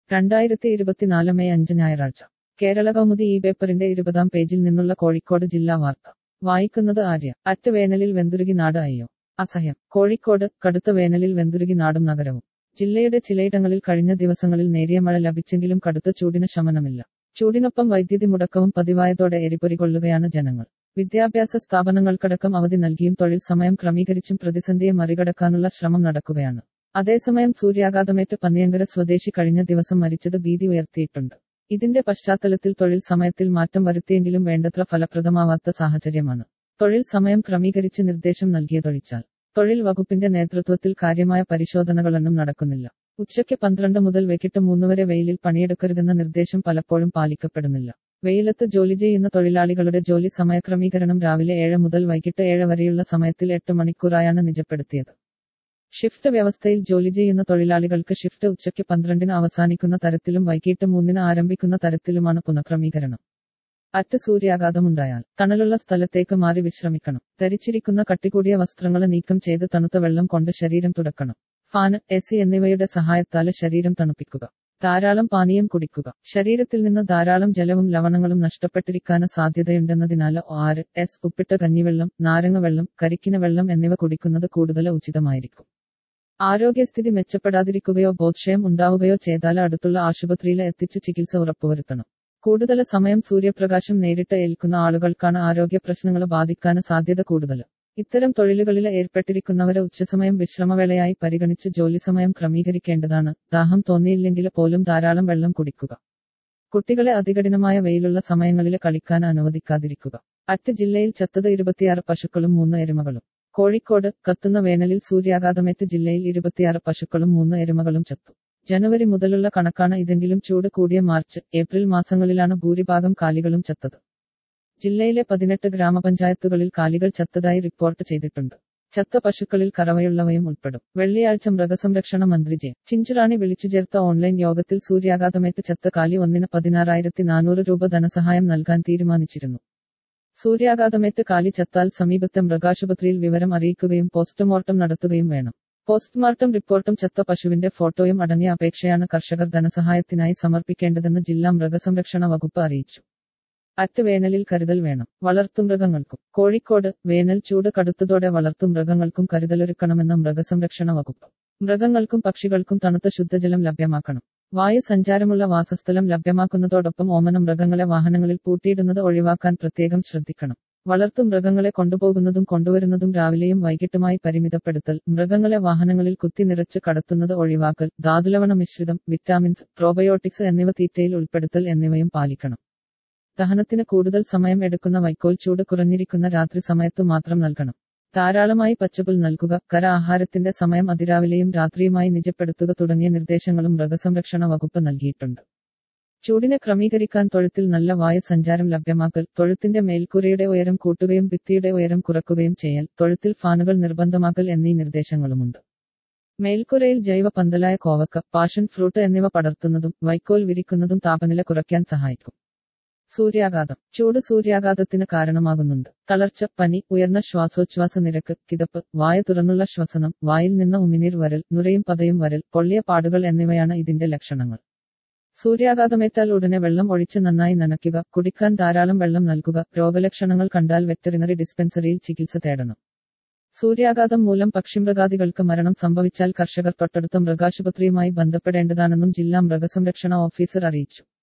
രണ്ടായിരത്തി ഇരുപത്തിനാല് മെയ് അഞ്ച് ഞായറാഴ്ച കേരള കൗമുദി ഈ പേപ്പറിന്റെ ഇരുപതാം പേജിൽ നിന്നുള്ള കോഴിക്കോട് ജില്ലാ വാർത്ത വായിക്കുന്നത് ആര്യ അറ്റ് വേനലിൽ വെന്തുരുകി നാട് അയ്യോ അസഹ്യം കോഴിക്കോട് കടുത്ത വേനലിൽ വെന്തുരുകി നാടും നഗരവും ജില്ലയുടെ ചിലയിടങ്ങളിൽ കഴിഞ്ഞ ദിവസങ്ങളിൽ നേരിയ മഴ ലഭിച്ചെങ്കിലും കടുത്ത ചൂടിന് ശമനമില്ല ചൂടിനൊപ്പം വൈദ്യുതി മുടക്കവും പതിവായതോടെ എരിപൊരി കൊള്ളുകയാണ് ജനങ്ങൾ വിദ്യാഭ്യാസ സ്ഥാപനങ്ങൾക്കടക്കം അവധി നൽകിയും തൊഴിൽ സമയം ക്രമീകരിച്ചും പ്രതിസന്ധിയെ മറികടക്കാനുള്ള ശ്രമം നടക്കുകയാണ് അതേസമയം സൂര്യാഘാതമേറ്റ് പന്നിയങ്കര സ്വദേശി കഴിഞ്ഞ ദിവസം മരിച്ചത് ഭീതി ഉയർത്തിയിട്ടുണ്ട് ഇതിന്റെ പശ്ചാത്തലത്തിൽ തൊഴിൽ സമയത്തിൽ മാറ്റം വരുത്തിയെങ്കിലും വേണ്ടത്ര ഫലപ്രദമാവാത്ത സാഹചര്യമാണ് തൊഴിൽ സമയം ക്രമീകരിച്ച് നിർദ്ദേശം നൽകിയതൊഴിച്ചാൽ തൊഴിൽ വകുപ്പിന്റെ നേതൃത്വത്തിൽ കാര്യമായ പരിശോധനകളൊന്നും നടക്കുന്നില്ല ഉച്ചയ്ക്ക് പന്ത്രണ്ട് മുതൽ വൈകിട്ട് മൂന്ന് വരെ വെയിലിൽ പണിയെടുക്കരുതെന്ന നിർദ്ദേശം പലപ്പോഴും പാലിക്കപ്പെടുന്നില്ല വെയിലത്ത് ജോലി ചെയ്യുന്ന തൊഴിലാളികളുടെ ജോലി സമയക്രമീകരണം രാവിലെ ഏഴ് മുതൽ വൈകിട്ട് ഏഴ് വരെയുള്ള സമയത്തിൽ എട്ട് മണിക്കൂറായാണ് നിജപ്പെടുത്തിയത് ഷിഫ്റ്റ് വ്യവസ്ഥയിൽ ജോലി ചെയ്യുന്ന തൊഴിലാളികൾക്ക് ഷിഫ്റ്റ് ഉച്ചയ്ക്ക് പന്ത്രണ്ടിന് അവസാനിക്കുന്ന തരത്തിലും വൈകിട്ട് മൂന്നിന് ആരംഭിക്കുന്ന തരത്തിലുമാണ് പുനഃക്രമീകരണം അറ്റ് സൂര്യാഘാതമുണ്ടായാൽ തണലുള്ള സ്ഥലത്തേക്ക് മാറി വിശ്രമിക്കണം ധരിച്ചിരിക്കുന്ന കട്ടികൂടിയ വസ്ത്രങ്ങൾ നീക്കം ചെയ്ത് തണുത്ത വെള്ളം കൊണ്ട് ശരീരം തുടക്കണം ഫാന് എ സി എന്നിവയുടെ സഹായത്താൽ ശരീരം തണുപ്പിക്കുക ധാരാളം പാനീയം കുടിക്കുക ശരീരത്തിൽ നിന്ന് ധാരാളം ജലവും ലവണങ്ങളും നഷ്ടപ്പെട്ടിരിക്കാൻ സാധ്യതയുണ്ടെന്നതിനാൽ ആറ് എസ് ഉപ്പിട്ട കഞ്ഞിവെള്ളം നാരങ്ങ വെള്ളം കരിക്കിന വെള്ളം എന്നിവ കുടിക്കുന്നത് കൂടുതൽ ഉചിതമായിരിക്കും ആരോഗ്യസ്ഥിതി മെച്ചപ്പെടാതിരിക്കുകയോ ബോധക്ഷയം ഉണ്ടാവുകയോ ചെയ്താൽ അടുത്തുള്ള ആശുപത്രിയിൽ എത്തിച്ച് ചികിത്സ ഉറപ്പുവരുത്തണം കൂടുതൽ സമയം സൂര്യപ്രകാശം നേരിട്ട് ഏൽക്കുന്ന ആളുകൾക്കാണ് ആരോഗ്യ പ്രശ്നങ്ങൾ ബാധിക്കാൻ സാധ്യത കൂടുതൽ ഇത്തരം തൊഴിലുകളിൽ ഏർപ്പെട്ടിരിക്കുന്നവരെ ഉച്ചസമയം വിശ്രമവേളയായി പരിഗണിച്ച് ജോലി സമയം ക്രമീകരിക്കേണ്ടതാണ് ദാഹം തോന്നിയില്ലെങ്കിൽ പോലും ധാരാളം വെള്ളം കുടിക്കുക കുട്ടികളെ അതികഠിനമായ വെയിലുള്ള സമയങ്ങളിൽ കളിക്കാൻ അനുവദിക്കാതിരിക്കുക അറ്റ് ജില്ലയിൽ ചത്തത് ഇരുപത്തിയാറ് പശുക്കളും മൂന്ന് എരുമകളും കോഴിക്കോട് കത്തുന്ന വേനലിൽ സൂര്യാഘാതമേറ്റ് ജില്ലയിൽ ഇരുപത്തിയാറ് പശുക്കളും മൂന്ന് എരുമകളും ചത്തു ജനുവരി മുതലുള്ള കണക്കാണ് ഇതെങ്കിലും ചൂട് കൂടിയ മാർച്ച് ഏപ്രിൽ മാസങ്ങളിലാണ് ഭൂരിഭാഗം കാലികളും ചത്തത് ജില്ലയിലെ പതിനെട്ട് ഗ്രാമപഞ്ചായത്തുകളിൽ കാലികൾ ചത്തതായി റിപ്പോർട്ട് ചെയ്തിട്ടുണ്ട് ചത്ത പശുക്കളിൽ കറവയുള്ളവയും ഉൾപ്പെടും വെള്ളിയാഴ്ച മൃഗസംരക്ഷണ മന്ത്രി ജെ ചിഞ്ചുറാണി വിളിച്ചു ചേർത്ത ഓൺലൈൻ യോഗത്തിൽ സൂര്യാഘാതമേറ്റ് ചത്ത കാലി ഒന്നിന് പതിനാറായിരത്തി നാനൂറ് രൂപ ധനസഹായം നൽകാൻ തീരുമാനിച്ചിരുന്നു സൂര്യാഘാതമേറ്റ് കാലി ചത്താൽ സമീപത്തെ മൃഗാശുപത്രിയിൽ വിവരം അറിയിക്കുകയും പോസ്റ്റ്മോർട്ടം നടത്തുകയും വേണം പോസ്റ്റ്മോർട്ടം റിപ്പോർട്ടും ചത്ത പശുവിന്റെ ഫോട്ടോയും അടങ്ങിയ അപേക്ഷയാണ് കർഷകർ ധനസഹായത്തിനായി സമർപ്പിക്കേണ്ടതെന്ന് ജില്ലാ മൃഗസംരക്ഷണ വകുപ്പ് അറിയിച്ചു അറ്റ് വേനലിൽ കരുതൽ വേണം വളർത്തുമൃഗങ്ങൾക്കും കോഴിക്കോട് വേനൽ ചൂട് കടുത്തതോടെ വളർത്തുമൃഗങ്ങൾക്കും കരുതലൊരുക്കണമെന്ന മൃഗസംരക്ഷണ വകുപ്പ് മൃഗങ്ങൾക്കും പക്ഷികൾക്കും തണുത്ത ശുദ്ധജലം ലഭ്യമാക്കണം വായു സഞ്ചാരമുള്ള വാസസ്ഥലം ലഭ്യമാക്കുന്നതോടൊപ്പം ഓമന മൃഗങ്ങളെ വാഹനങ്ങളിൽ പൂട്ടിയിടുന്നത് ഒഴിവാക്കാൻ പ്രത്യേകം ശ്രദ്ധിക്കണം വളർത്തു മൃഗങ്ങളെ കൊണ്ടുപോകുന്നതും കൊണ്ടുവരുന്നതും രാവിലെയും വൈകിട്ടുമായി പരിമിതപ്പെടുത്തൽ മൃഗങ്ങളെ വാഹനങ്ങളിൽ കുത്തി നിറച്ച് കടത്തുന്നത് ഒഴിവാക്കൽ ധാതുലവണ മിശ്രിതം വിറ്റാമിൻസ് പ്രോബയോട്ടിക്സ് എന്നിവ തീറ്റയിൽ ഉൾപ്പെടുത്തൽ എന്നിവയും പാലിക്കണം ദഹനത്തിന് കൂടുതൽ സമയം എടുക്കുന്ന വൈക്കോൽ ചൂട് കുറഞ്ഞിരിക്കുന്ന രാത്രി സമയത്തു മാത്രം നൽകണം ധാരാളമായി പച്ചപ്പുൽ നൽകുക കര ആഹാരത്തിന്റെ സമയം അതിരാവിലെയും രാത്രിയുമായി നിജപ്പെടുത്തുക തുടങ്ങിയ നിർദ്ദേശങ്ങളും മൃഗസംരക്ഷണ വകുപ്പ് നൽകിയിട്ടുണ്ട് ചൂടിനെ ക്രമീകരിക്കാൻ തൊഴുത്തിൽ നല്ല വായു സഞ്ചാരം ലഭ്യമാക്കൽ തൊഴുത്തിന്റെ മേൽക്കൂരയുടെ ഉയരം കൂട്ടുകയും ഭിത്തിയുടെ ഉയരം കുറക്കുകയും ചെയ്യൽ തൊഴുത്തിൽ ഫാനുകൾ നിർബന്ധമാക്കൽ എന്നീ നിർദ്ദേശങ്ങളുമുണ്ട് മേൽക്കുരയിൽ ജൈവ പന്തലായ കോവക്ക പാഷൻ ഫ്രൂട്ട് എന്നിവ പടർത്തുന്നതും വൈക്കോൽ വിരിക്കുന്നതും താപനില കുറയ്ക്കാൻ സഹായിക്കും സൂര്യാഘാതം ചൂട് സൂര്യാഘാതത്തിന് കാരണമാകുന്നുണ്ട് തളർച്ച പനി ഉയർന്ന ശ്വാസോച്ഛ്വാസ നിരക്ക് കിതപ്പ് വായ തുറന്നുള്ള ശ്വസനം വായിൽ നിന്ന് ഉമിനീർ വരൽ നുരയും പതയും വരൽ പൊള്ളിയ പാടുകൾ എന്നിവയാണ് ഇതിന്റെ ലക്ഷണങ്ങൾ സൂര്യാഘാതമേറ്റാൽ ഉടനെ വെള്ളം ഒഴിച്ച് നന്നായി നനയ്ക്കുക കുടിക്കാൻ ധാരാളം വെള്ളം നൽകുക രോഗലക്ഷണങ്ങൾ കണ്ടാൽ വെറ്ററിനറി ഡിസ്പെൻസറിയിൽ ചികിത്സ തേടണം സൂര്യാഘാതം മൂലം പക്ഷിമൃഗാദികൾക്ക് മരണം സംഭവിച്ചാൽ കർഷകർ തൊട്ടടുത്ത മൃഗാശുപത്രിയുമായി ബന്ധപ്പെടേണ്ടതാണെന്നും ജില്ലാ മൃഗസംരക്ഷണ ഓഫീസർ അറിയിച്ചു